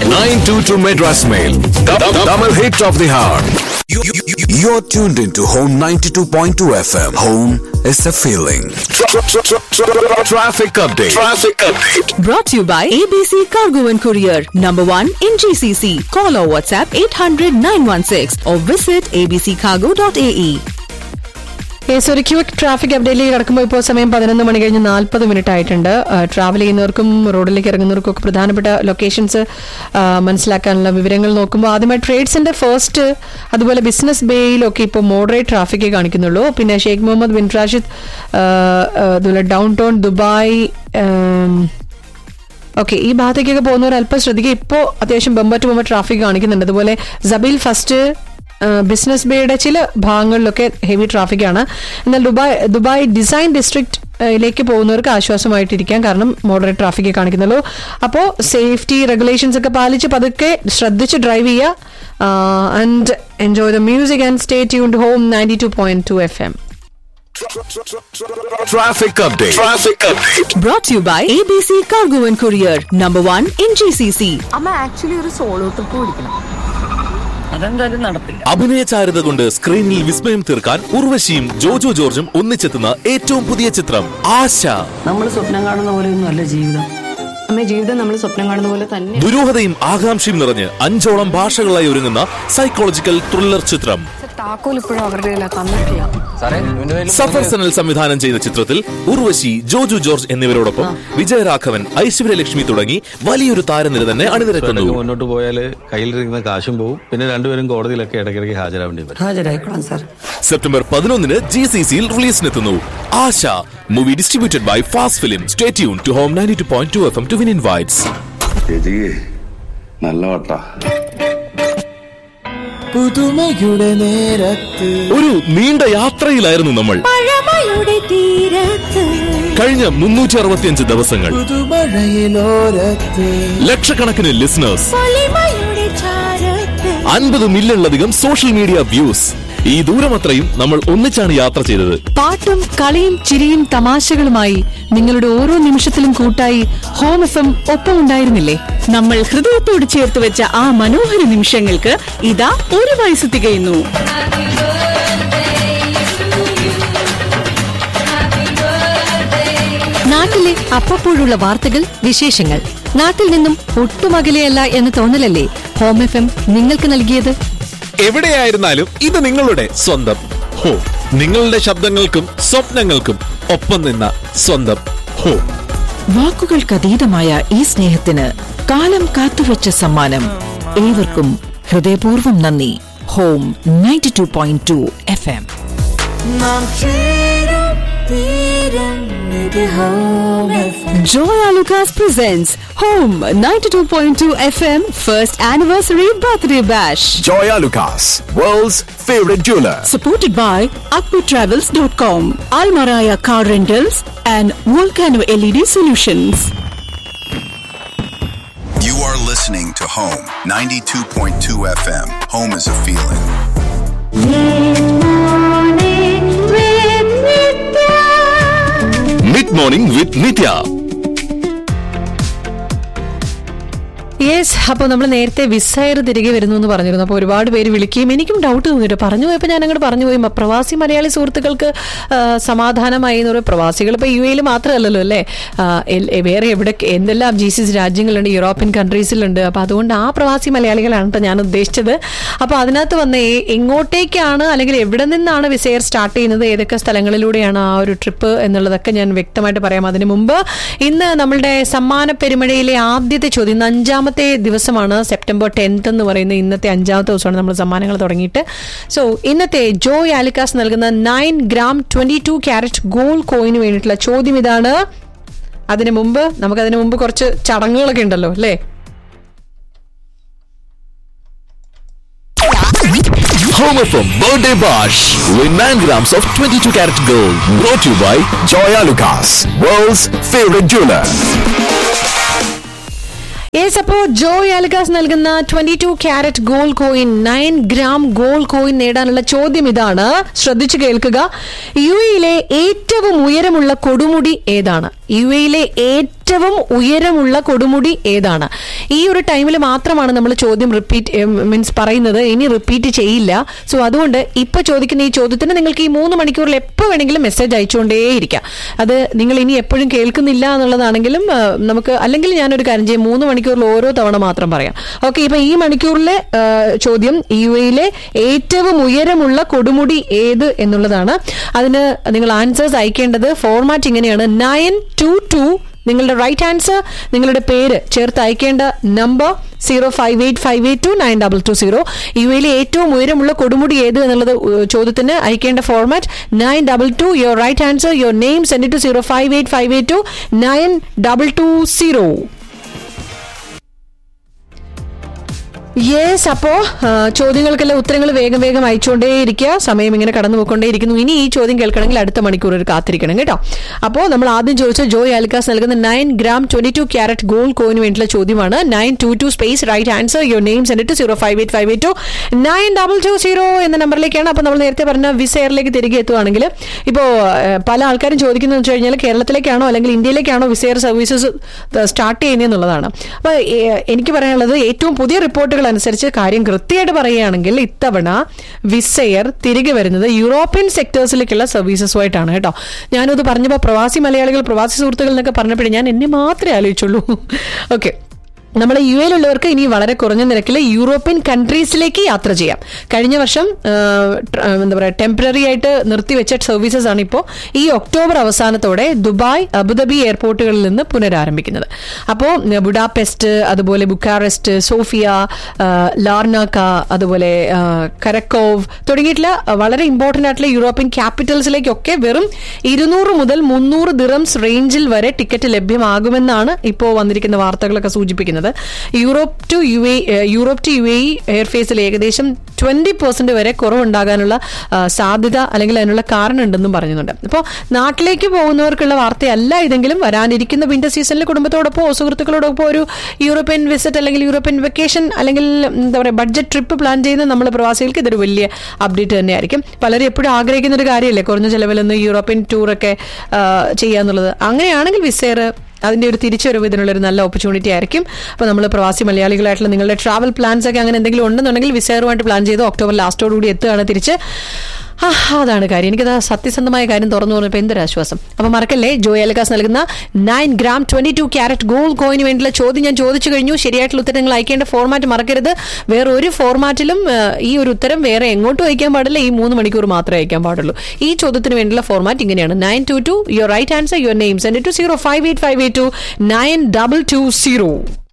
922 Madras Mail. Double hit of the hour. You're tuned into Home 92.2 FM. Home is a feeling. Traffic update. Traffic update. Brought to you by ABC Cargo and Courier, number one in GCC. Call or WhatsApp 800 916 or visit abccargo.ae. Yes ഒരു quick traffic അപ്ഡേറ്റിലേക്ക് കിടക്കുമ്പോൾ ഇപ്പോൾ സമയം പതിനൊന്ന് മണി കഴിഞ്ഞ് നാൽപ്പത് minute ആയിട്ടുണ്ട് travel ചെയ്യുന്നവർക്കും റോഡിലേക്ക് ഇറങ്ങുന്നവർക്കും ഒക്കെ പ്രധാനപ്പെട്ട ലൊക്കേഷൻസ് മനസ്സിലാക്കാനുള്ള വിവരങ്ങൾ നോക്കുമ്പോൾ ആദ്യമായി ട്രേഡ്സിന്റെ ഫസ്റ്റ് അതുപോലെ ബിസിനസ് ബേയിലൊക്കെ ഇപ്പോൾ മോഡറേറ്റ് ട്രാഫിക് കാണിക്കുന്നുള്ളൂ പിന്നെ ഷെയ്ഖ് മുഹമ്മദ് ബിൻ റാഷിദ് ആ, ആ, അതുപോലെ ഡൗൺ ടൗൺ ദുബായ് ആം, ഓക്കെ ഈ ഭാഗത്തേക്കൊക്കെ പോകുന്നവർ അല്പം ശ്രദ്ധിക്കുക ഇപ്പോൾ അത്യാവശ്യം ബമ്പർ ടു ബമ്പർ ട്രാഫിക് കാണിക്കുന്നുണ്ട് അതുപോലെ സബീൽ ഫസ്റ്റ് ബിസിനസ് ബേയുടെ ചില ഭാഗങ്ങളിലൊക്കെ ഹെവി ട്രാഫിക് ആണ് എന്നാൽ ദുബായ് ദുബായ് ഡിസൈൻ ഡിസ്ട്രിക്റ്റിലേക്ക് പോകുന്നവർക്ക് ആശ്വാസമായിട്ടിരിക്കാം കാരണം മോഡറേറ്റ് ട്രാഫിക് കാണിക്കുന്നുള്ളൂ അപ്പോൾ സേഫ്റ്റി റെഗുലേഷൻസ് ഒക്കെ പാലിച്ച് പതുക്കെ ശ്രദ്ധിച്ച് ഡ്രൈവ് ചെയ്യുക and enjoy the music and stay tuned home ninety two point two F M Traffic update. Traffic update. Brought to you by ABC Cargo and Courier, number one in GCC. അമ്മ actually solo സോളോ ട്രിപ്പ് പിടിക്കണം അതെന്തായാലും നടത്തില്ല അഭിനയ ചാരുത കൊണ്ട് സ്ക്രീനിൽ വിസ്മയം തീർക്കാൻ ഉർവശിയും ജോജോ ജോർജും ഒന്നിച്ചെത്തുന്ന ഏറ്റവും പുതിയ ചിത്രം ആശ നമ്മൾ സ്വപ്നം കാണുന്ന പോലെയൊന്നും അല്ല ജീവിതം അമ്മ ജീവിതം നമ്മൾ സ്വപ്നം കാണുന്ന പോലെ തന്നെ ദുരൂഹതയും ആകാംക്ഷയും നിറഞ്ഞ് അഞ്ചോളം ഭാഷകളായി ഒരുങ്ങുന്ന സൈക്കോളജിക്കൽ ത്രില്ലർ ചിത്രം താക്കോൽ ഇപ്പോഴും അവരുടെ കയ്യിലാ തന്നിട്ടില്ല സഫർ സനൽ സംവിധാനം ചെയ്ത ചിത്രത്തിൽ ഉർവശി ജോജു ജോർജ് എന്നിവരോടൊപ്പം വിജയരാഘവൻ ഐശ്വര്യലക്ഷ്മി തുടങ്ങി വലിയൊരു താരനിര തന്നെ അണിനിരക്കുന്നു ഇടയ്ക്ക് മുന്നോട്ട് പോയാൽ കയ്യിലിരിക്കുന്ന കാശും പോവും പിന്നെ രണ്ടുപേരും കോടതിയിലൊക്കെ ഇടയ്ക്കിടയ്ക്ക് ഹാജരാവേണ്ടി വരും ഹാജരായിക്കോളാം സാർ സെപ്റ്റംബർ പതിനൊന്നിന് ജി സി സിയിൽ റിലീസിനെത്തുന്നു Aasha movie distributed by fast film stay tune to home ninety two point two F M to win invites ചേച്ചി നല്ല വട്ടാ ഒരു നീണ്ട യാത്രയിലായിരുന്നു നമ്മൾ കഴിഞ്ഞ മുന്നൂറ്റി അറുപത്തിയഞ്ച് ദിവസങ്ങൾ ലക്ഷക്കണക്കിന് ലിസണേഴ്സ് അൻപത് മില്യണിലധികം സോഷ്യൽ മീഡിയ വ്യൂസ് ഈ ദൂരമത്രയും നമ്മൾ ഒന്നിച്ചാണ് യാത്ര ചെയ്തത് പാട്ടും കളിയും ചിരിയും തമാശകളുമായി നിങ്ങളുടെ ഓരോ നിമിഷത്തിലും കൂട്ടായി ഹോം എഫ് എം ഒപ്പം ഉണ്ടായിരുന്നില്ലേ നമ്മൾ ഹൃദയത്തോട് ചേർത്ത് വെച്ച ആ മനോഹര നിമിഷങ്ങൾക്ക് ഇതാ ഒരു വയസ്സ് തികയുന്നു നാട്ടിലെ അപ്പപ്പോഴുള്ള വാർത്തകൾ വിശേഷങ്ങൾ നാട്ടിൽ നിന്നും ഒട്ടും അകലെയല്ല എന്ന തോന്നലല്ലേ ഹോം എഫ് എം നിങ്ങൾക്ക് നൽകിയത് എവിടെയായിരുന്നാലും ഇത് നിങ്ങളുടെ സ്വന്തം ഹോ നിങ്ങളുടെ ശബ്ദങ്ങൾക്കും സ്വപ്നങ്ങൾക്കും ഒപ്പം നിന്ന സ്വന്തം ഹോ വാക്കുകൾക്കതീതമായ ഈ സ്നേഹത്തിന് കാലം കാത്തുവച്ച സമ്മാനം ഏവർക്കും ഹൃദയപൂർവ്വം നന്ദി home ninety two point two F M Joya Lucas presents Home 92.2 FM First Anniversary Birthday Bash. Joya Lucas, world's favorite jeweler. Supported by AkpiTravels.com, Almaraya Car Rentals, and Volcano LED Solutions. You are listening to Home 92.2 FM. Home is a feeling. Mid morning with Nithya yes അപ്പോൾ നമ്മൾ നേരത്തെ Wizz Air തിരികെ വരുന്നു എന്ന് പറഞ്ഞിരുന്നു അപ്പോൾ ഒരുപാട് പേര് വിളിക്കുകയും എനിക്കും ഡൗട്ട് തോന്നിയിട്ട് പറഞ്ഞു പോയപ്പോൾ ഞാൻ അങ്ങോട്ട് പറഞ്ഞു പോയി മ- പ്രവാസി മലയാളി സുഹൃത്തുക്കൾക്ക് ആ, സമാധാനമായി എന്ന് പറയുമ്പോൾ പ്രവാസികൾ ഇപ്പോൾ യു എയിൽ മാത്രമല്ലല്ലോ അല്ലേ ആ, എൽ- വേറെ എവിടെ എന്തെല്ലാം ജി സി സി രാജ്യങ്ങളുണ്ട് യൂറോപ്യൻ കൺട്രീസിലുണ്ട് അപ്പോൾ അതുകൊണ്ട് ആ പ്രവാസി മലയാളികളാണ് കേട്ടോ ഞാൻ ഉദ്ദേശിച്ചത് അപ്പോൾ അതിനകത്ത് വന്ന എ- എങ്ങോട്ടേക്കാണ് അല്ലെങ്കിൽ എവിടെ നിന്നാണ് വിസയർ സ്റ്റാർട്ട് ചെയ്യുന്നത് ഏതൊക്കെ സ്ഥലങ്ങളിലൂടെയാണ് ആ ഒരു ട്രിപ്പ് എന്നുള്ളതൊക്കെ ഞാൻ വ്യക്തമായിട്ട് പറയാം അതിന് മുമ്പ് ഇന്ന് നമ്മളുടെ സമ്മാന പെരുമഴയിലെ ആദ്യത്തെ ചോദ്യം ഇന്ന് അഞ്ചാമത്തെ ദിവസമാണ് സെപ്റ്റംബർ ടെൻത്ത് എന്ന് പറയുന്ന ഇന്നത്തെ അഞ്ചാമത്തെ ദിവസമാണ് നമ്മൾ സമ്മാനങ്ങൾ തുടങ്ങിയിട്ട് സോ ഇന്നത്തെ ജോയ് ആലിക്കാസ് നൽകുന്ന nine gram twenty two carat gold കോയിന് വേണ്ടിയിട്ടുള്ള ചോദ്യം ഇതാണ് അതിന് മുമ്പ് നമുക്ക് അതിന് മുമ്പ് കുറച്ച് ചടങ്ങുകളൊക്കെ ഉണ്ടല്ലോ അല്ലേ Home FM Birthday Bash. Win 9 grams of 22 karat gold. Brought to you by Joya Lucas, world's favorite jeweler. Yes അപ്പോ ജോയ് ആൽഗാസ് നൽകുന്ന twenty two carat gold coin nine gram gold coin നേടാനുള്ള ചോദ്യം ഇതാണ് ശ്രദ്ധിച്ചു കേൾക്കുക യു എയിലെ ഏറ്റവും ഉയരമുള്ള കൊടുമുടി ഏതാണ് യു എയിലെ ഏറ്റവും ഏറ്റവും ഉയരമുള്ള കൊടുമുടി ഏതാണ് ഈ ഒരു ടൈമിൽ മാത്രമാണ് നമ്മൾ ചോദ്യം റിപ്പീറ്റ് മീൻസ് പറയുന്നത് ഇനി റിപ്പീറ്റ് ചെയ്യില്ല സോ അതുകൊണ്ട് ഇപ്പൊ ചോദിക്കുന്ന ഈ ചോദ്യത്തിന് നിങ്ങൾക്ക് ഈ മൂന്ന് മണിക്കൂറിൽ എപ്പോൾ വേണമെങ്കിലും മെസ്സേജ് അയച്ചുകൊണ്ടേയിരിക്കാം അത് നിങ്ങൾ ഇനി എപ്പോഴും കേൾക്കുന്നില്ല എന്നുള്ളതാണെങ്കിലും ആ, നമുക്ക് അല്ലെങ്കിൽ ഞാനൊരു കാര്യം ചെയ്യും മൂന്ന് മണിക്കൂറിൽ ഓരോ തവണ മാത്രം പറയാം ഓക്കെ ഇപ്പൊ ഈ മണിക്കൂറിലെ ആ, ചോദ്യം യു എയിലെ ഏറ്റവും ഉയരമുള്ള കൊടുമുടി ഏത് എന്നുള്ളതാണ് അതിന് നിങ്ങൾ ആൻസേഴ്സ് അയക്കേണ്ടത് ഫോർമാറ്റ് ഇങ്ങനെയാണ് നയൻ ടു ടു നിങ്ങളുടെ റൈറ്റ് ആൻസർ നിങ്ങളുടെ പേര് ചേർത്ത് അയക്കേണ്ട number zero five eight five eight two nine double two zero U എയിലെ ഏറ്റവും ഉയരമുള്ള കൊടുമുടി ഏത് എന്നുള്ളത് ഉ- ചോദ്യത്തിന് അയക്കേണ്ട format nine double two your right answer your name send to zero five eight five eight two nine double two zero yes അപ്പോ ആ, ചോദ്യങ്ങൾക്കെല്ലാം ഉത്തരങ്ങൾ വേഗം വേഗം അയച്ചുകൊണ്ടേയിരിക്കുക സമയം ഇങ്ങനെ കടന്നു പോയിക്കൊണ്ടേയിരിക്കുന്നു ഇനി ഈ ചോദ്യം കേൾക്കണമെങ്കിൽ അടുത്ത മണിക്കൂർ ഒരു കാത്തിരിക്കണം കേട്ടോ അപ്പോൾ നമ്മൾ ആദ്യം ചോദിച്ച ജോയ് ആൽക്കാസ് നൽകുന്ന nine gram twenty two carat gold കോയിന് വേണ്ടിയുള്ള ചോദ്യമാണ് nine two two space right answer your name send to zero five eight five eight two nine double two zero എന്ന നമ്പറിലേക്കാണ് അപ്പോൾ നമ്മൾ നേരത്തെ പറഞ്ഞ വിസെയറിലേക്ക് തിരികെ എത്തുവാണെങ്കിൽ ഇപ്പോൾ പല ആൾക്കാരും ചോദിക്കുന്നത് വെച്ച് കഴിഞ്ഞാൽ കേരളത്തിലേക്കാണോ അല്ലെങ്കിൽ ഇന്ത്യയിലേക്കാണോ വിസെയർ സർവീസസ് സ്റ്റാർട്ട് ചെയ്യുന്നതെന്നുള്ളതാണ് അപ്പോൾ എനിക്ക് പറയാനുള്ളത് ഏറ്റവും പുതിയ റിപ്പോർട്ടുകൾ അനുസരിച്ച് കാര്യം കൃത്യമായിട്ട് പറയുകയാണെങ്കിൽ ഇത്തവണ വിസെയർ തിരികെ വരുന്നത് യൂറോപ്യൻ സെക്ടേഴ്സിലേക്കുള്ള സർവീസസുമായിട്ടാണ് കേട്ടോ ഞാനത് പറഞ്ഞപ്പോൾ പ്രവാസി മലയാളികൾ പ്രവാസി സുഹൃത്തുക്കൾ എന്നൊക്കെ പറഞ്ഞപ്പോഴേ ഞാൻ എന്നെ മാത്രമേ ആലോചിച്ചുള്ളൂ ഓക്കെ നമ്മുടെ യു എയിലുള്ളവർക്ക് ഇനി വളരെ കുറഞ്ഞ നിരക്കിൽ യൂറോപ്യൻ കൺട്രീസിലേക്ക് യാത്ര ചെയ്യാം കഴിഞ്ഞ വർഷം ആ, ട്ര- ആ, എന്താ പറയുക ടെമ്പററി ആയിട്ട് നിർത്തിവെച്ച സർവീസസ് ആണ് ഇപ്പോൾ ഈ ഒക്ടോബർ അവസാനത്തോടെ ദുബായ് അബുദാബി എയർപോർട്ടുകളിൽ നിന്ന് പുനരാരംഭിക്കുന്നത് അപ്പോൾ ബുഡാപെസ്റ്റ് അതുപോലെ ബുക്കാറസ്റ്റ് സോഫിയ ആ, ലാർനാക്ക അതുപോലെ ആ, കരക്കോവ് തുടങ്ങിയിട്ടുള്ള വളരെ ഇമ്പോർട്ടൻ്റ് ആയിട്ടുള്ള യൂറോപ്യൻ ക്യാപിറ്റൽസിലേക്കൊക്കെ വെറും ഇരുന്നൂറ് മുതൽ മുന്നൂറ് ദിറംസ് റേഞ്ചിൽ വരെ ടിക്കറ്റ് ലഭ്യമാകുമെന്നാണ് ഇപ്പോൾ വന്നിരിക്കുന്ന വാർത്തകളൊക്കെ സൂചിപ്പിക്കുന്നത് Europe to U A Europe to U A എയർഫേസിൽ ഏകദേശം ട്വന്റി പെർസെന്റ് വരെ കുറവുണ്ടാകാനുള്ള ആ, സാധ്യത അല്ലെങ്കിൽ അതിനുള്ള കാരണം ഉണ്ടെന്നും പറയുന്നുണ്ട് അപ്പോൾ നാട്ടിലേക്ക് പോകുന്നവർക്കുള്ള വാർത്തയല്ല ഇതെങ്കിലും വരാനിരിക്കുന്ന വിന്റർ സീസണിൽ കുടുംബത്തോടൊപ്പം സുഹൃത്തുക്കളോടൊപ്പം ഒരു യൂറോപ്യൻ വിസിറ്റ് അല്ലെങ്കിൽ യൂറോപ്യൻ വെക്കേഷൻ അല്ലെങ്കിൽ എന്താ പറയുക ബഡ്ജറ്റ് ട്രിപ്പ് പ്ലാൻ ചെയ്യുന്ന നമ്മൾ പ്രവാസികൾക്ക് ഇതൊരു വലിയ അപ്ഡേറ്റ് തന്നെയായിരിക്കും പലരും എപ്പോഴും ആഗ്രഹിക്കുന്ന ഒരു കാര്യമല്ലേ കുറഞ്ഞ ചിലവിലൊന്ന് യൂറോപ്യൻ ടൂറൊക്കെ ആ, ചെയ്യാന്നുള്ളത് അങ്ങനെയാണെങ്കിൽ വിസേർ അതിന്റെ ഒരു തിരിച്ചുവരവ് ഇതിനുള്ള ഒരു നല്ല ഓപ്പർച്യൂണിറ്റി ആയിരിക്കും അപ്പോൾ നമ്മൾ പ്രവാസി മലയാളികളായിട്ടുള്ള നിങ്ങളുടെ ട്രാവൽ പ്ലാൻസ് ഒക്കെ അങ്ങനെ എന്തെങ്കിലും ഉണ്ടെന്നുണ്ടെങ്കിൽ വിസയറുമായിട്ട് പ്ലാൻ ചെയ്ത് ഒക്ടോബർ ലാസ്റ്റോടുകൂടി എത്തുകയാണ് തിരിച്ച് ആ, അതാണ് കാര്യം എനിക്കത് ആ സത്യസന്ധമായ കാര്യം തുറന്നു പറഞ്ഞപ്പോൾ എന്തൊരു ആശ്വാസം അപ്പോൾ മറക്കല്ലേ ജോയ് അലക്കാസ് നൽകുന്ന nine gram twenty two carat gold കോയിന് വേണ്ടിയുള്ള ചോദ്യം ഞാൻ ചോദിച്ചു കഴിഞ്ഞു ശരിയായിട്ടുള്ള ഉത്തരം നിങ്ങൾ അയക്കേണ്ട ഫോർമാറ്റ് മറക്കരുത് വേറെ ഒരു ഫോർമാറ്റിലും ആ, ഈ ഒരു ഉത്തരം വേറെ എങ്ങോട്ടും അയക്കാൻ പാടില്ല ഈ മൂന്ന് മണിക്കൂർ മാത്രമേ അയക്കാൻ പാടുള്ളൂ ഈ ചോദ്യത്തിന് വേണ്ടിയുള്ള ഫോർമാറ്റ് ഇങ്ങനെയാണ് nine two two your right answer your name send to zero five eight five eight two nine double two zero